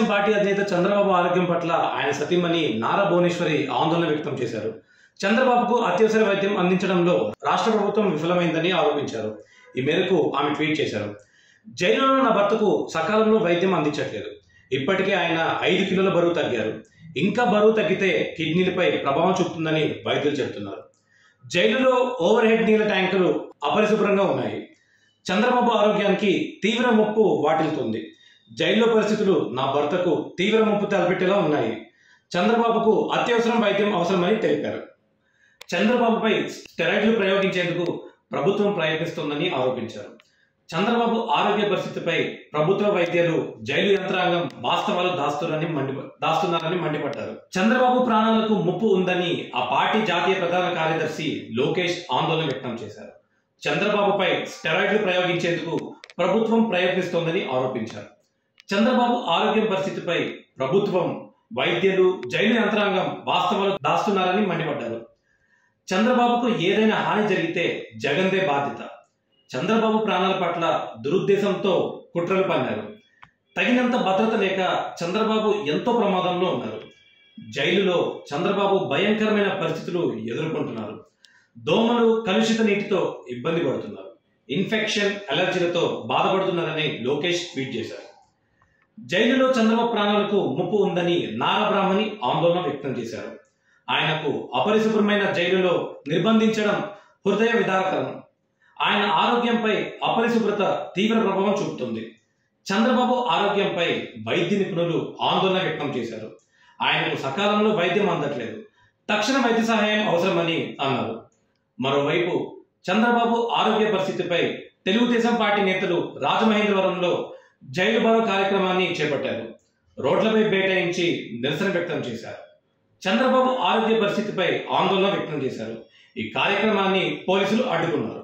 party అధినేత చంద్రబాబు ఆరోగ్యం పట్ల ఆయన సతీమణి నారా భువనేశ్వరి ఆందోళన వ్యక్తం చేశారు చంద్రబాబుకు అత్యవసర వైద్యం అందించడంలో రాష్ట్ర ప్రభుత్వం విఫలమైందని ఆరోపించారు ఈ మేరకు ఆమె ట్వీట్ చేశారు జైలులో నా భర్తకు సకాలంలో వైద్యం అందించట్లేదు ఇప్పటికే ఆయన ఐదు కిలోల బరువు తగ్గారు ఇంకా బరువు తగ్గితే కిడ్నీలపై ప్రభావం చూపుతుందని వైద్యులు చెబుతున్నారు జైలులో ఓవర్ హెడ్ నీళ్ళ ట్యాంకులు అపరిశుభ్రంగా ఉన్నాయి చంద్రబాబు ఆరోగ్యానికి తీవ్ర ముప్పు వాటిల్తుంది జైల్లో పరిస్థితులు నా భర్తకు తీవ్ర ముప్పు తలపెట్టేలా ఉన్నాయి చంద్రబాబుకు అత్యవసరం వైద్యం అవసరమని తెలిపారు చంద్రబాబుపై స్టెరాయిడ్లు ప్రయోగించేందుకు ప్రభుత్వం ప్రయత్నిస్తోందని ఆరోపించారు చంద్రబాబు ఆరోగ్య పరిస్థితిపై ప్రభుత్వ వైద్యులు జైలు యంత్రాంగం వాస్తవాలు దాస్తున్నారని మండి దాస్తున్నారని మండిపడ్డారు చంద్రబాబు ప్రాణాలకు ముప్పు ఉందని ఆ పార్టీ జాతీయ ప్రధాన కార్యదర్శి లోకేష్ ఆందోళన వ్యక్తం చేశారు చంద్రబాబుపై స్టెరాయిడ్లు ప్రయోగించేందుకు ప్రభుత్వం ప్రయత్నిస్తోందని ఆరోపించారు చంద్రబాబు ఆరోగ్యం పరిస్థితిపై ప్రభుత్వం వైద్యులు జైలు యంత్రాంగం వాస్తవాలు దాస్తున్నారని మండిపడ్డారు చంద్రబాబుకు ఏదైనా హాని జరిగితే జగన్దే బాధ్యత చంద్రబాబు ప్రాణాల పట్ల దురుద్దేశంతో కుట్రలు పన్నారు తగినంత భద్రత లేక చంద్రబాబు ఎంతో ప్రమాదంలో ఉన్నారు జైలులో చంద్రబాబు భయంకరమైన పరిస్థితులు ఎదుర్కొంటున్నారు దోమలు కలుషిత నీటితో ఇబ్బంది పడుతున్నారు ఇన్ఫెక్షన్ అలర్జీలతో బాధపడుతున్నారని లోకేష్ ట్వీట్ చేశారు జైలులో చంద్రబాబు ప్రాణాలకు ముప్పు ఉందని నారా బ్రాహ్మణి ఆందోళన వ్యక్తం చేశారు ఆయనకు అపరిశుభ్రమైన జైలులో నిర్బంధించడం హృదయ విదారకరం ఆయన ఆరోగ్యంపై అపరిశుభ్రత తీవ్ర ప్రభావం చూపుతుంది చంద్రబాబు ఆరోగ్యంపై వైద్య నిపుణులు ఆందోళన వ్యక్తం చేశారు ఆయనకు సకాలంలో వైద్యం అందట్లేదు తక్షణ వైద్య సహాయం అవసరమని అన్నారు మరోవైపు చంద్రబాబు ఆరోగ్య పరిస్థితిపై తెలుగుదేశం పార్టీ నేతలు రాజమహేంద్రవరంలో జైలు బరో కార్యక్రమాన్ని చేపట్టారు రోడ్లపై బైఠాయించి నిరసన వ్యక్తం చేశారు చంద్రబాబు ఆరోగ్య పరిస్థితిపై ఆందోళన వ్యక్తం చేశారు ఈ కార్యక్రమాన్ని పోలీసులు అడ్డుకున్నారు